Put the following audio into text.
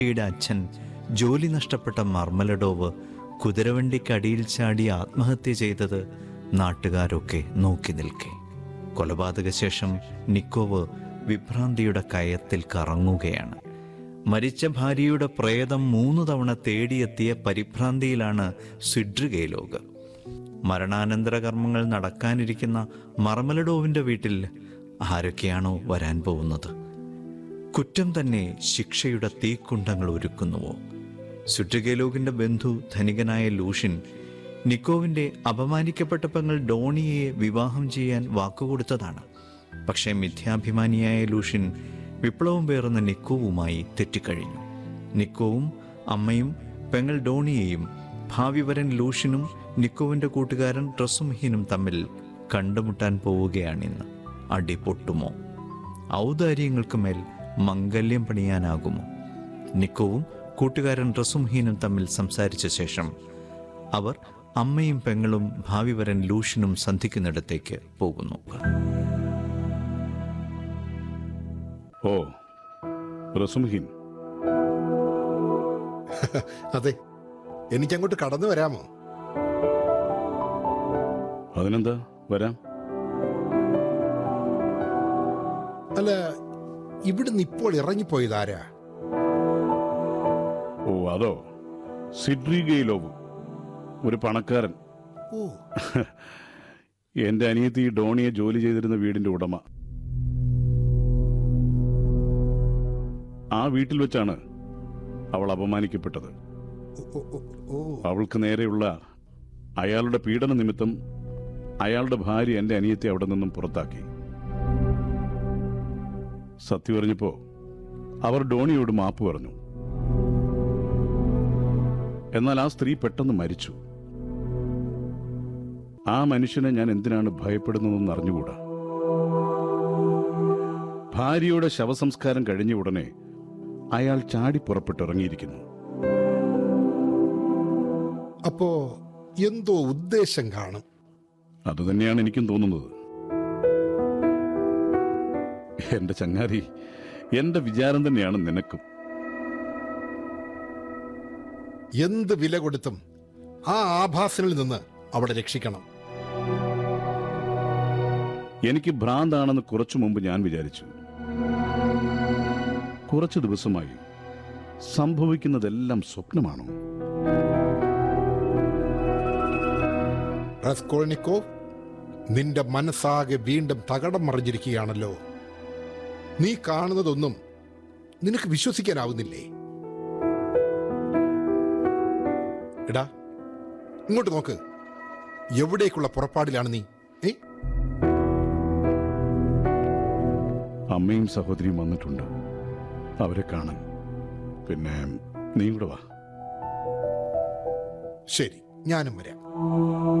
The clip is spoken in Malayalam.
യുടെ അച്ഛൻ ജോലി നഷ്ടപ്പെട്ട മർമലഡോവ് കുതിരവണ്ടിക്കടിയിൽ ചാടി ആത്മഹത്യ ചെയ്തത് നാട്ടുകാരൊക്കെ നോക്കി നിൽക്കെ കൊലപാതക ശേഷം നിക്കോവ് വിഭ്രാന്തിയുടെ കയത്തിൽ കറങ്ങുകയാണ് മരിച്ച ഭാര്യയുടെ പ്രേതം മൂന്ന് തവണ തേടിയെത്തിയ പരിഭ്രാന്തിയിലാണ് സിഡ്രിഗേലോഗ് മരണാനന്തര കർമ്മങ്ങൾ നടക്കാനിരിക്കുന്ന മർമലഡോവിൻ്റെ വീട്ടിൽ ആരൊക്കെയാണോ വരാൻ പോകുന്നത് കുറ്റം തന്നെ ശിക്ഷയുടെ തീക്കുണ്ടങ്ങൾ ഒരുക്കുന്നുവോ സുട്രിഗേലോകിന്റെ ബന്ധു ധനികനായ ലൂഷിൻ നിക്കോവിന്റെ അപമാനിക്കപ്പെട്ട പെങ്ങൾ ഡോണിയെ വിവാഹം ചെയ്യാൻ വാക്കുകൊടുത്തതാണ് പക്ഷേ മിഥ്യാഭിമാനിയായ ലൂഷിൻ വിപ്ലവം പേറുന്ന നിക്കോവുമായി തെറ്റിക്കഴിഞ്ഞു നിക്കോവും അമ്മയും പെങ്ങൾ ഡോണിയെയും ഭാവി വരൻ ലൂഷിനും നിക്കോവിന്റെ കൂട്ടുകാരൻ റസുംഹീനും തമ്മിൽ കണ്ടുമുട്ടാൻ പോവുകയാണിന്ന് അടി പൊട്ടുമോ ഔദാര്യങ്ങൾക്ക് മേൽ മംഗല്യം പണിയാനാകുമോ നിക്കോവും കൂട്ടുകാരൻ റസുംഹീനും തമ്മിൽ സംസാരിച്ച ശേഷം അവർ അമ്മയും പെങ്ങളും ഭാവി വരൻ ലൂഷിനും സന്ധിക്കുന്നിടത്തേക്ക് പോകുന്നു ഓ റസുംഹീൻ അതെ എനിക്കങ്ങോട്ട് കടന്നു വരാമോ അതിനെന്താ വരാം അല്ല ഇവിടുന്ന് ഇപ്പോൾ ഇറങ്ങിപ്പോയതാരാ ഓ അതോ സിഡ്രിഗയിലോവ് ഒരു പണക്കാരൻ ഓ എന്റെ അനിയത്തി ഡോണിയെ ജോലി ചെയ്തിരുന്ന വീടിന്റെ ഉടമ ആ വീട്ടിൽ വെച്ചാണ് അവൾ അപമാനിക്കപ്പെട്ടത് ഓ, ഓ, ഓ, ഓ അവൾക്ക് നേരെയുള്ള അയാളുടെ പീഡന നിമിത്തം അയാളുടെ ഭാര്യ എന്റെ അനിയത്തെ അവിടെ നിന്നും പുറത്താക്കി സത്യം പറഞ്ഞപ്പോ അവർ ഡോണിയോട് മാപ്പ് പറഞ്ഞു എന്നാൽ ആ സ്ത്രീ പെട്ടെന്ന് മരിച്ചു ആ മനുഷ്യനെ ഞാൻ എന്തിനാണ് ഭയപ്പെടുന്നതെന്ന് അറിഞ്ഞുകൂടാ ഭാര്യയുടെ ശവസംസ്കാരം കഴിഞ്ഞ ഉടനെ അയാൾ ചാടി പുറപ്പെട്ടിറങ്ങിയിരിക്കുന്നു അപ്പോ എന്തോ ഉദ്ദേശം കാണും അതുതന്നെയാണ് എനിക്കും തോന്നുന്നത് എന്റെ ചങ്ങാതി എന്റെ വിചാരം തന്നെയാണ് നിനക്കും എന്ത് വില കൊടുത്തും ആ ആഭാസനിൽ നിന്ന് അവളെ രക്ഷിക്കണം എനിക്ക് ഭ്രാന്താണെന്ന് കുറച്ചു മുമ്പ് ഞാൻ വിചാരിച്ചു കുറച്ചു ദിവസമായി സംഭവിക്കുന്നതെല്ലാം സ്വപ്നമാണോ റസ്കോൾനിക്കോവ് നിന്റെ മനസ്സാകെ വീണ്ടും തകടം മറിഞ്ഞിരിക്കുകയാണല്ലോ നീ കാണുന്നതൊന്നും നിനക്ക് വിശ്വസിക്കാനാവുന്നില്ലേ എടാ ഇങ്ങോട്ട് നോക്ക് എവിടേക്കുള്ള പുറപ്പാടിലാണ് നീ ഏ അമ്മയും സഹോദരിയും വന്നിട്ടുണ്ട് അവരെ കാണാൻ പിന്നെ നീ കൂടെ വാ ശരി ഞാനും വരാം